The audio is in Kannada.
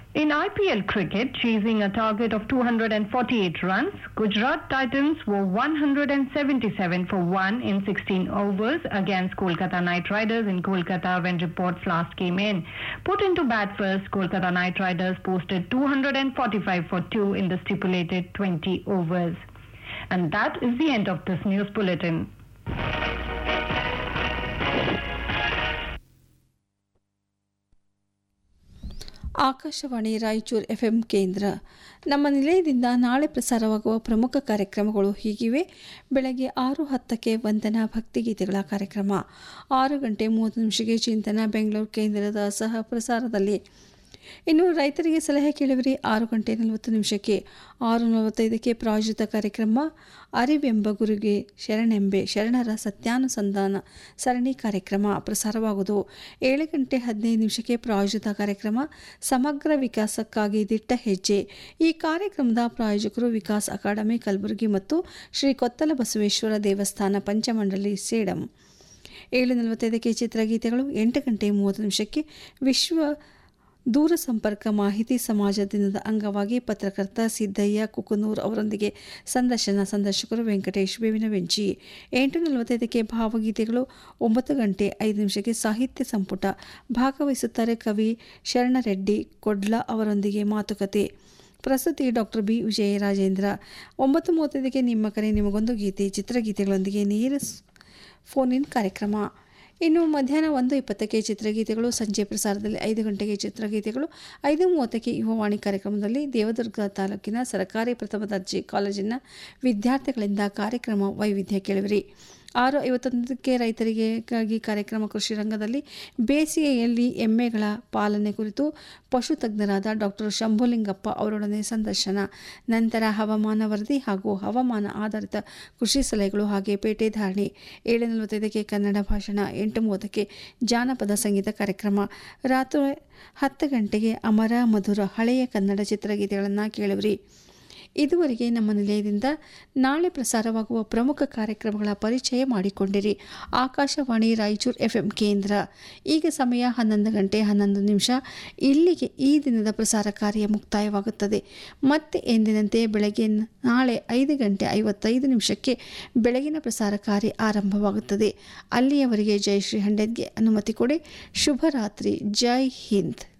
In IPL cricket, chasing a target of 248 runs, Gujarat Titans were 177 for 1 in 16 overs against Kolkata Knight Riders in Kolkata when reports last came in. Put into bat first, Kolkata Knight Riders posted 245 for 2 in the stipulated 20 overs. And that is the end of this news bulletin. Akashvani Raichur FM ಕೇಂದ್ರ ನಮ್ಮ ನಿಲಯದಿಂದ ನಾಳೆ ಪ್ರಸಾರವಾಗುವ ಪ್ರಮುಖ ಕಾರ್ಯಕ್ರಮಗಳು ಹೀಗಿವೆ ಬೆಳಗ್ಗೆ ಆರು ಹತ್ತಕ್ಕೆ ವಂದನಾ ಭಕ್ತಿಗೀತೆಗಳ ಕಾರ್ಯಕ್ರಮ ಆರು ಗಂಟೆ ಮೂವತ್ತು ನಿಮಿಷಕ್ಕೆ ಚಿಂತನ ಬೆಂಗಳೂರು ಕೇಂದ್ರದ ಸಹ ಪ್ರಸಾರದಲ್ಲಿ ಇನ್ನು ರೈತರಿಗೆ ಸಲಹೆ ಕೇಳಿವರಿ ಆರು ಗಂಟೆ ನಲವತ್ತು ನಿಮಿಷಕ್ಕೆ ಆರು ನಲವತ್ತೈದಕ್ಕೆ ಪ್ರಾಯೋಜಿತ ಕಾರ್ಯಕ್ರಮ ಅರಿವೆಂಬ ಗುರುಗೆ ಶರಣೆಂಬೆ ಶರಣರ ಸತ್ಯಾನುಸಂಧಾನ ಸರಣಿ ಕಾರ್ಯಕ್ರಮ ಪ್ರಸಾರವಾಗುವುದು ಏಳು ಗಂಟೆ ಹದಿನೈದು ನಿಮಿಷಕ್ಕೆ ಪ್ರಾಯೋಜಿತ ಕಾರ್ಯಕ್ರಮ ಸಮಗ್ರ ವಿಕಾಸಕ್ಕಾಗಿ ದಿಟ್ಟ ಹೆಜ್ಜೆ ಈ ಕಾರ್ಯಕ್ರಮದ ಪ್ರಾಯೋಜಕರು ವಿಕಾಸ್ ಅಕಾಡೆಮಿ ಕಲಬುರಗಿ ಮತ್ತು ಶ್ರೀ ಕೊತ್ತಲ ಬಸವೇಶ್ವರ ದೇವಸ್ಥಾನ ಪಂಚಮಂಡಲಿ ಸೇಡಂ ಏಳು ನಲವತ್ತೈದಕ್ಕೆ ಚಿತ್ರಗೀತೆಗಳು ಎಂಟು ಗಂಟೆ ಮೂವತ್ತು ನಿಮಿಷಕ್ಕೆ ವಿಶ್ವ ದೂರ ಸಂಪರ್ಕ ಮಾಹಿತಿ ಸಮಾಜ ದಿನದ ಅಂಗವಾಗಿ ಪತ್ರಕರ್ತ ಸಿದ್ದಯ್ಯ ಕುಕನೂರ್ ಅವರೊಂದಿಗೆ ಸಂದರ್ಶನ ಸಂದರ್ಶಕರು ವೆಂಕಟೇಶ್ ಬೇವಿನ ಬೆಂಚಿ ಎಂಟು ನಲವತ್ತೈದಕ್ಕೆ ಭಾವಗೀತೆಗಳು ಒಂಬತ್ತು ಗಂಟೆ ಐದು ನಿಮಿಷಕ್ಕೆ ಸಾಹಿತ್ಯ ಸಂಪುಟ ಭಾಗವಹಿಸುತ್ತಾರೆ ಕವಿ ಶರಣರೆಡ್ಡಿ ಕೊಡ್ಲ ಅವರೊಂದಿಗೆ ಮಾತುಕತೆ ಪ್ರಸ್ತುತಿ ಡಾಕ್ಟರ್ ಬಿ ವಿಜಯ ರಾಜೇಂದ್ರ ಒಂಬತ್ತು ಮೂವತ್ತೈದಕ್ಕೆ ನಿಮ್ಮ ಕರೆ ನಿಮಗೊಂದು ಗೀತೆ ಚಿತ್ರಗೀತೆಗಳೊಂದಿಗೆ ನೇರ ಫೋನ್ ಇನ್ ಕಾರ್ಯಕ್ರಮ ಇನ್ನು ಮಧ್ಯಾಹ್ನ ಒಂದು ಇಪ್ಪತ್ತಕ್ಕೆ ಚಿತ್ರಗೀತೆಗಳು ಸಂಜೆ ಪ್ರಸಾರದಲ್ಲಿ ಐದು ಗಂಟೆಗೆ ಚಿತ್ರಗೀತೆಗಳು ಐದು ಮೂವತ್ತಕ್ಕೆ ಯುವವಾಣಿ ಕಾರ್ಯಕ್ರಮದಲ್ಲಿ ದೇವದುರ್ಗ ತಾಲೂಕಿನ ಸರ್ಕಾರಿ ಪ್ರಥಮ ದರ್ಜೆ ಕಾಲೇಜಿನ ವಿದ್ಯಾರ್ಥಿಗಳಿಂದ ಕಾರ್ಯಕ್ರಮ ವೈವಿಧ್ಯ ಕೇಳುವಿರಿ ಆರು ಐವತ್ತೊಂದಕ್ಕೆ ರೈತರಿಗಾಗಿ ಕಾರ್ಯಕ್ರಮ ಕೃಷಿ ರಂಗದಲ್ಲಿ ಬೇಸಿಗೆಯಲ್ಲಿ ಎಮ್ಮೆಗಳ ಪಾಲನೆ ಕುರಿತು ಪಶು ತಜ್ಞರಾದ ಡಾಕ್ಟರ್ ಶಂಭುಲಿಂಗಪ್ಪ ಅವರೊಡನೆ ಸಂದರ್ಶನ ನಂತರ ಹವಾಮಾನ ವರದಿ ಹಾಗೂ ಹವಾಮಾನ ಆಧಾರಿತ ಕೃಷಿ ಸಲಹೆಗಳು ಹಾಗೆ ಪೇಟೆ ಧಾರಣೆ ಏಳು ನಲವತ್ತೈದಕ್ಕೆ ಕನ್ನಡ ಭಾಷಣ ಎಂಟು ಮೂವತ್ತಕ್ಕೆ ಜಾನಪದ ಸಂಗೀತ ಕಾರ್ಯಕ್ರಮ ರಾತ್ರಿ ಹತ್ತು ಗಂಟೆಗೆ ಅಮರ ಮಧುರ ಹಳೆಯ ಕನ್ನಡ ಚಿತ್ರಗೀತೆಗಳನ್ನು ಕೇಳುವಿರಿ ಇದುವರೆಗೆ ನಮ್ಮ ನಿಲಯದಿಂದ ನಾಳೆ ಪ್ರಸಾರವಾಗುವ ಪ್ರಮುಖ ಕಾರ್ಯಕ್ರಮಗಳ ಪರಿಚಯ ಮಾಡಿಕೊಂಡಿರಿ ಆಕಾಶವಾಣಿ ರಾಯಚೂರು ಎಫ್ ಎಂ ಕೇಂದ್ರ ಈಗ ಸಮಯ ಹನ್ನೊಂದು ಗಂಟೆ ಹನ್ನೊಂದು ನಿಮಿಷ ಇಲ್ಲಿಗೆ ಈ ದಿನದ ಪ್ರಸಾರ ಕಾರ್ಯ ಮುಕ್ತಾಯವಾಗುತ್ತದೆ ಮತ್ತೆ ಎಂದಿನಂತೆ ಬೆಳಗ್ಗೆ ನಾಳೆ ಐದು ಗಂಟೆ ಐವತ್ತೈದು ನಿಮಿಷಕ್ಕೆ ಬೆಳಗಿನ ಪ್ರಸಾರ ಕಾರ್ಯ ಆರಂಭವಾಗುತ್ತದೆ ಅಲ್ಲಿಯವರೆಗೆ ಜೈ ಶ್ರೀ ಹಂಡೆದ್ಗೆ ಅನುಮತಿ ಕೊಡಿ ಶುಭರಾತ್ರಿ ಜೈ ಹಿಂದ್